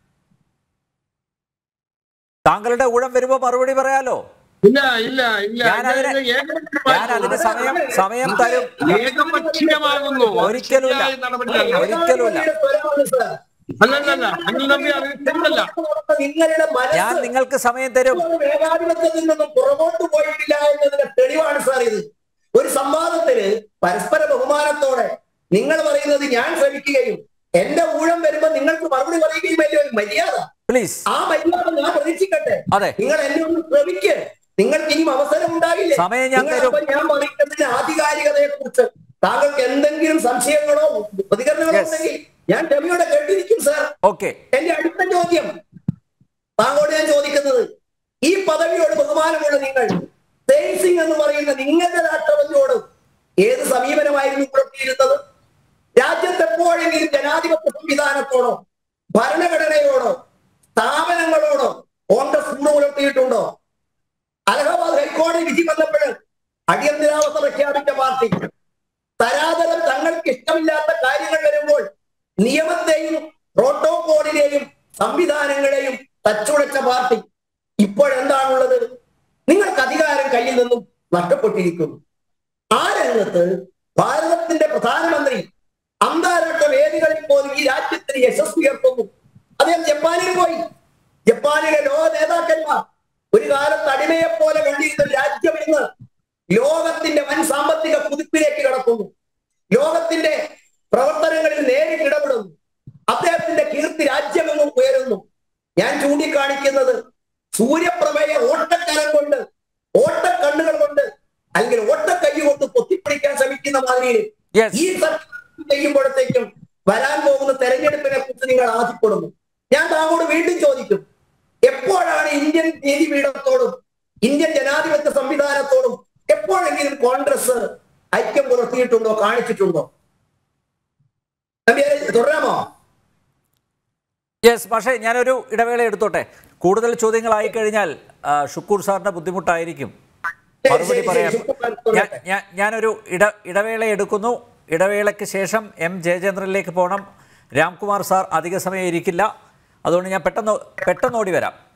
താങ്കളുടെ ഊഴം വരുമ്പോ മറുപടി പറയാലോ ഇല്ല ഇല്ല ഇല്ല ഞാൻ അതിന് ഇത് ഏകപക്ഷീയമായി ഞാൻ അതിന് സമയം സമയം തരും ഏകപക്ഷീയമാകുന്നു ഒരിക്കലുമില്ല. ശരിയായ നടപടിയല്ല ഒരിക്കലുമില്ല. അല്ലല്ല അനിൽ നമ്പി അത് ശരിയല്ല നിങ്ങളുടെ ഞാൻ മനസ്സ് നിങ്ങൾക്ക് സമയം തരും ഏകാധിപത്യത്തിൽ നിന്നും പുറകോട്ട് പോയിട്ടില്ല എന്നതിന്റെ തെളിവാണ് സാർ ഇത് ഒരു സംവാദത്തില് പരസ്പര ബഹുമാനത്തോടെ നിങ്ങൾ പറയുന്നത് ഞാൻ ശ്രമിക്കുകയും എന്റെ ഊഴം വരുമ്പോ നിങ്ങൾക്ക് മറുപടി പറയുകയും വലിയ ഒരു മര്യാദ പ്ലീസ് ആ മര്യാദ ഞാൻ പ്രതീക്ഷിക്കട്ടെ അതെ. നിങ്ങൾ എന്നെ ഒന്ന് ശ്രമിക്ക് നിങ്ങൾക്ക് ഇനിയും അവസരം ഉണ്ടാകില്ലേ സമയം ഞാൻ നിങ്ങൾ തരും. അപ്പോൾ ഞാൻ പറയുന്നതിന്റെ ആധികാരികതയെ കുറിച്ച് താങ്കൾക്ക് എന്തെങ്കിലും സംശയങ്ങളോ പ്രതികരണങ്ങളോ Yes. ഉണ്ടെങ്കിൽ ഞാൻ ക്ഷമയോടെ കേട്ടിരിക്കും സാർ ഓക്കെ എന്റെ അടുത്ത ചോദ്യം താങ്കളോട് ഞാൻ ചോദിക്കുന്നത് ഈ പദവിയോട് ബഹുമാനമുള്ള നിങ്ങൾ തേജ് സിംഗ് എന്ന് പറയുന്ന നിങ്ങളുടെ രാഷ്ട്രപതിയോട് ഏത് സമീപനമായിരുന്നു പുലർത്തിയിരുന്നത് രാജ്യത്ത് എപ്പോഴെങ്കിലും ജനാധിപത്യ സംവിധാനത്തോടോ ഭരണഘടനയോടോ സ്ഥാപനങ്ങളോടോ കോൺഗ്രസ് കൂടെ പുലർത്തിയിട്ടുണ്ടോ അലഹബാദ് ഹൈക്കോടതി വിധി വന്നപ്പോൾ അടിയന്തരാവസ്ഥ പ്രഖ്യാപിച്ച പാർട്ടി തരാതരം തങ്ങൾക്ക് ഇഷ്ടമില്ലാത്ത കാര്യങ്ങൾ വരുമ്പോൾ നിയമത്തെയും പ്രോട്ടോകോളിനെയും സംവിധാനങ്ങളെയും തച്ചുടച്ച പാർട്ടി ഇപ്പോഴെന്താണുള്ളത് നിങ്ങൾക്ക് അധികാരം കയ്യിൽ നിന്നും നഷ്ടപ്പെട്ടിരിക്കുന്നു ആ രംഗത്ത് ഭാരതത്തിന്റെ പ്രധാനമന്ത്രി അന്താരാഷ്ട്ര വേദികളിൽ പോലും ഈ രാജ്യത്തിന് യശസ് ഉയർത്തുന്നു അദ്ദേഹം ജപ്പാനിൽ പോയി ജപ്പാനിലെ ലോക നേതാക്കന്മാർ ഒരു കാലത്ത് അടിമയെ പോലെ കണ്ടിരുന്ന ഒരു രാജ്യം ഇന്ന് ലോകത്തിന്റെ വൻ സാമ്പത്തിക കുതിപ്പിലേക്ക് കടക്കുന്നു ലോകത്തിന്റെ പ്രവർത്തനങ്ങളിൽ നേരിട്ട് ഇടപെടുന്നു അദ്ദേഹത്തിന്റെ കീർത്തി രാജ്യമെങ്ങും ഉയരുന്നു ഞാൻ ചൂണ്ടിക്കാണിക്കുന്നത് സൂര്യപ്രഭയെ ഓട്ടക്കരം കൊണ്ട് ഓട്ടക്കണ്ണുകൾ കൊണ്ട് അല്ലെങ്കിൽ ഓട്ടക്കൈ കൊണ്ട് പൊത്തിപ്പിടിക്കാൻ ശ്രമിക്കുന്ന മാതിരിയിൽ Yes. ഈ സർക്കാർ ചെയ്യുമ്പോഴത്തേക്കും വരാൻ പോകുന്ന തെരഞ്ഞെടുപ്പിനെ കുറിച്ച് നിങ്ങൾ ആദ്യപ്പെടുന്നു ഞാൻ താങ്കളോട് വീണ്ടും ചോദിക്കും എപ്പോഴാണ് ഇന്ത്യൻ നീതിപീഠത്തോടും ഇന്ത്യൻ ജനാധിപത്യ സംവിധാനത്തോടും എപ്പോഴെങ്കിലും കോൺഗ്രസ് ഐക്യം പുലർത്തിയിട്ടുണ്ടോ കാണിച്ചിട്ടുണ്ടോ നമ്പ്യാരെ, തുടരാമോ യെസ് പക്ഷേ ഞാനൊരു ഇടവേള എടുത്തോട്ടെ കൂടുതൽ ചോദ്യങ്ങളായി കഴിഞ്ഞാൽ ആ, ഷുക്കൂർ സാറിന് ബുദ്ധിമുട്ടായിരിക്കും ശരി, മറുപടി ശരി, പറയാം ഷുക്കൂർ സാർ തുടരട്ടെ. ഞാൻ- ഞാൻ- ഞാനൊരു ഇട ഇടവേള എടുക്കുന്നു ഇടവേളയ്ക്ക് ശേഷം എം ജയചന്ദ്രനിലേക്ക് പോകണം രാംകുമാർ സാർ അധിക സമയം ഇരിക്കില്ല അതുകൊണ്ട് ഞാൻ പെട്ടെന്ന് പെട്ടെന്ന് ഓടി വരാം